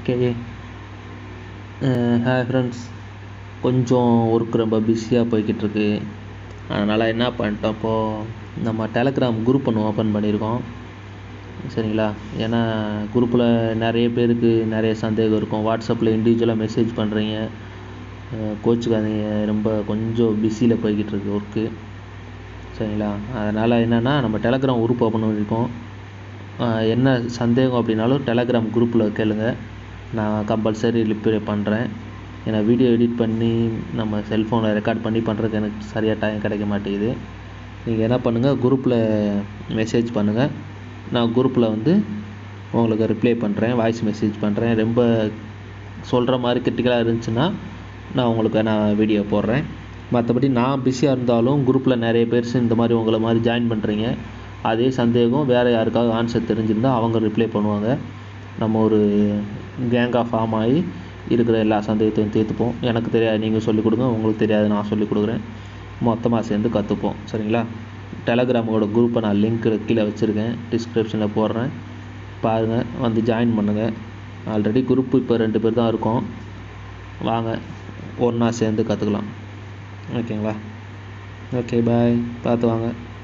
okay hi friends கொஞ்சம் work ரொம்ப பிஸியாக போய்கிட்டுருக்கு அதனால் என்ன பண்ணிட்டோம் இப்போது நம்ம டெலகிராம் குரூப் ஒன்று ஓப்பன் பண்ணியிருக்கோம் சரிங்களா ஏன்னா குரூப்பில் நிறைய பேருக்கு நிறைய சந்தேகம் இருக்கும் வாட்ஸ்அப்பில் இண்டிவிஜுவலாக மெசேஜ் பண்ணுறீங்க கோச்சுக்காதீங்க ரொம்ப கொஞ்சம் பிஸியில் போய்கிட்டு இருக்கு ஒர்க்கு சரிங்களா அதனால் என்னென்னா நம்ம டெலகிராம் குரூப் ஓப்பன் பண்ணியிருக்கோம் என்ன சந்தேகம் அப்படின்னாலும் டெலகிராம் குரூப்பில் கேளுங்க நான் கம்பல்சரி ரிப்ளை பண்ணுறேன் ஏன்னா வீடியோ எடிட் பண்ணி நம்ம செல்ஃபோனில் ரெக்கார்ட் பண்ணி பண்ணுறதுக்கு எனக்கு சரியாக டைம் கிடைக்க மாட்டேங்குது நீங்கள் என்ன பண்ணுங்கள் குரூப்பில் மெசேஜ் பண்ணுங்கள் நான் குரூப்பில் வந்து உங்களுக்கு ரிப்ளை பண்ணுறேன் வாய்ஸ் மெசேஜ் பண்ணுறேன் ரொம்ப சொல்கிற மாதிரி கிரிட்டிக்கலாக இருந்துச்சுன்னா நான் உங்களுக்கு நான் வீடியோ போடுறேன் மற்றபடி நான் பிஸியாக இருந்தாலும் குரூப்பில் நிறைய பேர் இந்த மாதிரி உங்களை மாதிரி ஜாயின் பண்ணுறீங்க அதே சந்தேகம் வேறு யாருக்காவது ஆன்சர் தெரிஞ்சிருந்தால் அவங்க ரிப்ளை பண்ணுவாங்க நம்ம ஒரு கேங்காக ஃபார்ம் ஆகி இருக்கிற எல்லா சந்தேகத்தையும் தீர்த்துப்போம் எனக்கு தெரியாது நீங்கள் சொல்லிக் கொடுங்க உங்களுக்கு தெரியாது நான் சொல்லிக் கொடுக்குறேன் மொத்தமாக சேர்ந்து கற்றுப்போம் சரிங்களா டெலகிராமோட குரூப்பை நான் லிங்க் கீழே வச்சுருக்கேன் டிஸ்கிரிப்ஷனில் போடுறேன் பாருங்கள் வந்து ஜாயின் பண்ணுங்கள் ஆல்ரெடி குரூப் இப்போ ரெண்டு பேர் தான் இருக்கோம் வாங்க ஒன்றா சேர்ந்து கற்றுக்கலாம் ஓகேங்களா ஓகே பாய் பார்த்து வாங்க